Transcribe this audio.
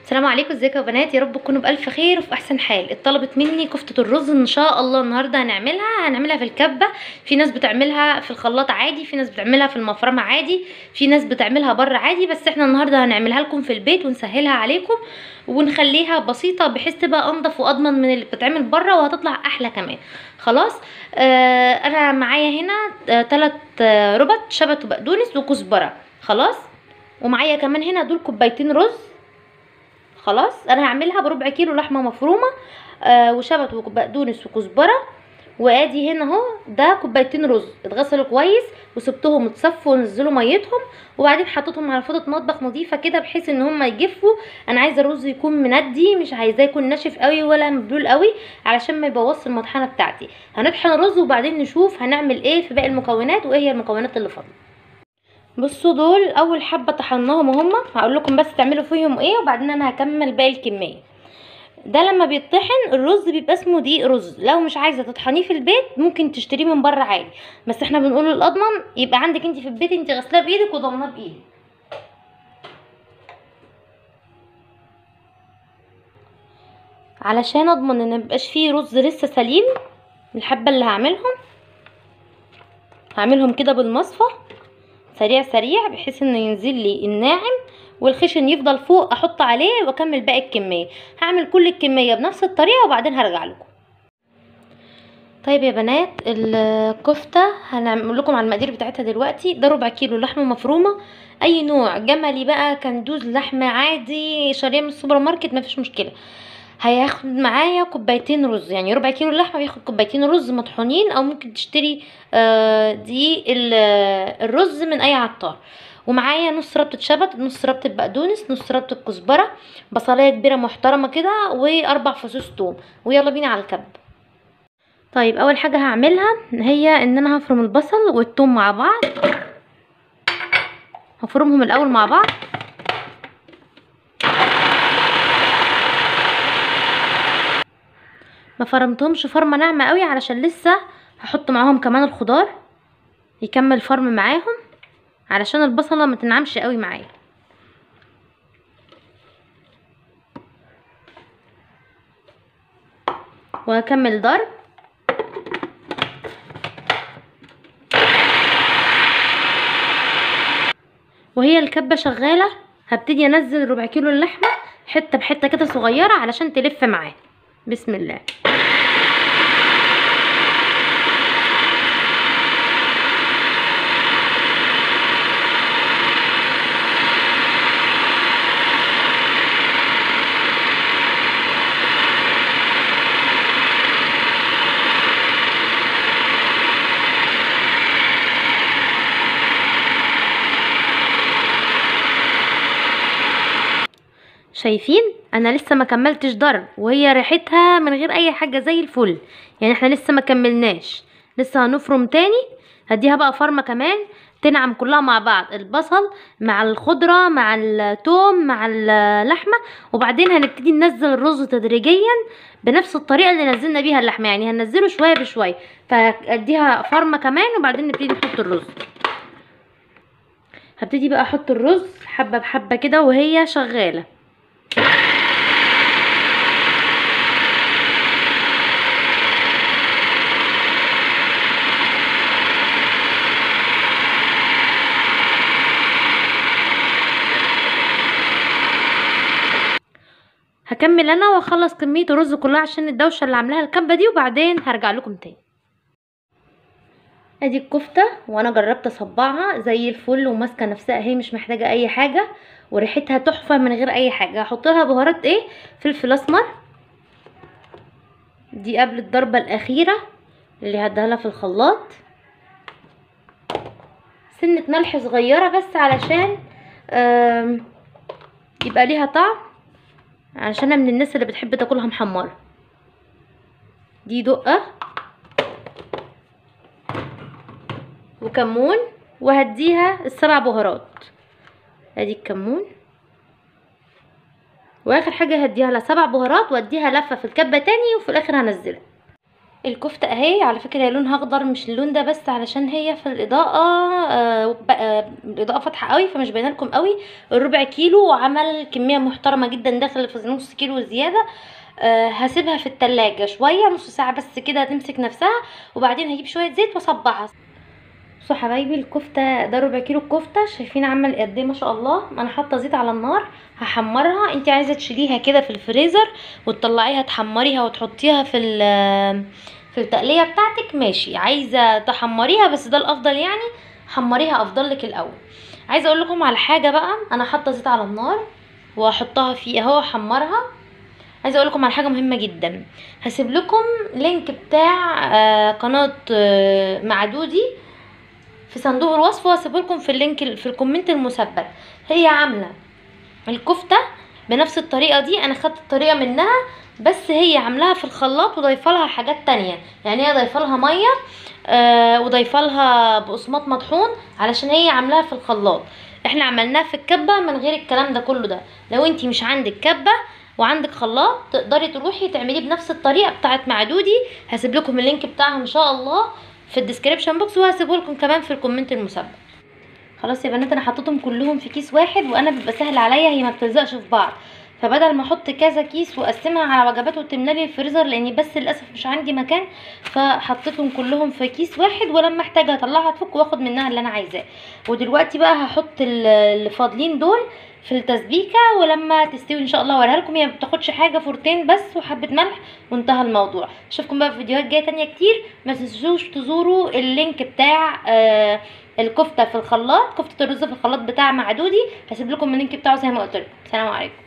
السلام عليكم ازيكم يا بنات يا رب تكونوا بالف خير وفي احسن حال اتطلبت مني كفته الرز ان شاء الله النهارده هنعملها هنعملها في الكبه في ناس بتعملها في الخلاط عادي في ناس بتعملها في المفرمه عادي في ناس بتعملها بره عادي بس احنا النهارده هنعملها لكم في البيت ونسهلها عليكم ونخليها بسيطه بحيث تبقى انضف واضمن من اللي بتتعمل بره وهتطلع احلى كمان خلاص آه انا معايا هنا آه تلات آه ربط شبت وبقدونس وكزبره خلاص ومعايا كمان هنا دول كوبايتين رز خلاص انا هعملها بربع كيلو لحمه مفرومه آه وشبت وبقدونس وكزبره وادي هنا اهو ده كوبايتين رز اتغسلوا كويس وسبتهم اتصفوا ونزلوا ميتهم وبعدين حطيتهم على فوطه مطبخ نظيفه كده بحيث ان هم يجفوا انا عايزه الرز يكون مندي مش عايزاه يكون ناشف قوي ولا مبلول قوي علشان ما يبوظش المطحنه بتاعتي هنطحن الرز وبعدين نشوف هنعمل ايه في باقي المكونات وايه هي المكونات اللي فاضله بصوا دول اول حبه طحناهم هما هقول لكم بس تعملوا فيهم ايه وبعدين انا هكمل باقي الكميه ده لما بيطحن الرز بيبقى اسمه دقيق رز لو مش عايزه تطحنيه في البيت ممكن تشتريه من بره عادي بس احنا بنقول الاضمن يبقى عندك انت في البيت انت غسلاه بايدك وضمناه بايدك علشان اضمن ان ميبقاش فيه رز لسه سليم الحبه اللي هعملهم هعملهم كده بالمصفى سريع سريع بحيث انه ينزل لي الناعم والخشن يفضل فوق احط عليه واكمل باقي الكميه هعمل كل الكميه بنفس الطريقه وبعدين هرجع لكم طيب يا بنات الكفته هنعمل لكم على المقادير بتاعتها دلوقتي ده ربع كيلو لحمه مفرومه اي نوع جملي بقى كندوز لحمه عادي شاريه من السوبر ماركت مفيش مشكله هياخد معايا كوبايتين رز يعني ربع كيلو اللحمه بياخد كوبايتين رز مطحونين او ممكن تشتري دي الرز من اي عطار ومعايا نص ربطه شبت نص ربطه بقدونس نص ربطه كزبره بصلايه كبيره محترمه كده واربع فصوص توم ويلا بينا على الكب طيب اول حاجه هعملها هي ان انا هفرم البصل والثوم مع بعض هفرمهم الاول مع بعض ما فرمتهمش فرمه ناعمه قوي علشان لسه هحط معاهم كمان الخضار يكمل فرم معاهم علشان البصله ما تنعمش قوي معايا وهكمل ضرب وهي الكبه شغاله هبتدي انزل ربع كيلو اللحمه حته بحته كده صغيره علشان تلف معاه بسم الله شايفين انا لسه ما كملتش ضرب وهي ريحتها من غير اي حاجه زي الفل يعني احنا لسه ما كملناش لسه هنفرم تاني هديها بقى فرمه كمان تنعم كلها مع بعض البصل مع الخضره مع التوم مع اللحمه وبعدين هنبتدي ننزل الرز تدريجيا بنفس الطريقه اللي نزلنا بيها اللحمه يعني هننزله شويه بشويه فاديها فرمه كمان وبعدين نبتدي نحط الرز هبتدي بقى احط الرز حبه بحبه كده وهي شغاله هكمل انا واخلص كميه الرز كلها عشان الدوشه اللي عاملاها الكبه دي وبعدين هرجع لكم تاني ادي الكفته وانا جربت اصبعها زي الفل وماسكه نفسها اهي مش محتاجه اي حاجه وريحتها تحفه من غير اي حاجه هحط لها بهارات ايه فلفل اسمر دي قبل الضربه الاخيره اللي هديها لها في الخلاط سنه ملح صغيره بس علشان يبقى ليها طعم عشان انا من الناس اللي بتحب تاكلها محمره دي دقه وكمون وهديها السبع بهارات ادي الكمون واخر حاجه هديها لها سبع بهارات واديها لفه في الكبه تاني وفي الاخر هنزلها الكفتة اهي على فكرة هي لونها اخضر مش اللون ده بس علشان هي في الاضاءة آه بقى الاضاءة فاتحة قوي فمش باينه لكم قوي الربع كيلو وعمل كمية محترمة جدا داخل في نص كيلو زيادة آه هسيبها في التلاجة شوية نص ساعة بس كده هتمسك نفسها وبعدين هجيب شوية زيت واصبعها بصوا حبايبي الكفته ده ربع كيلو الكفته شايفين عمل قد ايه ما شاء الله انا حاطه زيت على النار هحمرها انت عايزه تشيليها كده في الفريزر وتطلعيها تحمريها وتحطيها في ال- في التقليه بتاعتك ماشي عايزه تحمريها بس ده الافضل يعني حمريها افضل لك الاول عايزه اقول لكم على حاجه بقى انا حاطه زيت على النار وهحطها فيه اهو احمرها عايزه اقول لكم على حاجه مهمه جدا هسيب لكم لينك بتاع آه، قناه آه، معدودي في صندوق الوصف وهسيبه لكم في اللينك في الكومنت المثبت هي عامله الكفته بنفس الطريقه دي انا خدت الطريقه منها بس هي عاملاها في الخلاط وضايفه لها حاجات تانية يعني هي ضايفه لها ميه آه وضايفه لها بقسماط مطحون علشان هي عاملاها في الخلاط احنا عملناها في الكبه من غير الكلام ده كله ده لو انتي مش عندك كبه وعندك خلاط تقدري تروحي تعمليه بنفس الطريقه بتاعت معدودي هسيب لكم اللينك بتاعها ان شاء الله في الديسكريبشن بوكس وهسيبه لكم كمان في الكومنت المثبت خلاص يا بنات انا حطيتهم كلهم في كيس واحد وانا بيبقى سهل عليا هي ما بتلزقش في بعض فبدل ما احط كذا كيس واقسمها على وجبات وتملالي الفريزر لاني بس للاسف مش عندي مكان فحطيتهم كلهم في كيس واحد ولما احتاج اطلعها تفك واخد منها اللي انا عايزاه ودلوقتي بقى هحط ال- اللي فاضلين دول في التسبيكه ولما تستوي ان شاء الله اوريها لكم هي ما بتاخدش حاجه فورتين بس وحبه ملح وانتهى الموضوع اشوفكم بقى في فيديوهات جايه تانية كتير ما تنسوش تزوروا اللينك بتاع آه الكفته في الخلاط كفته الرز في الخلاط بتاع معدودي هسيب لكم اللينك بتاعه زي ما قلت لكم سلام عليكم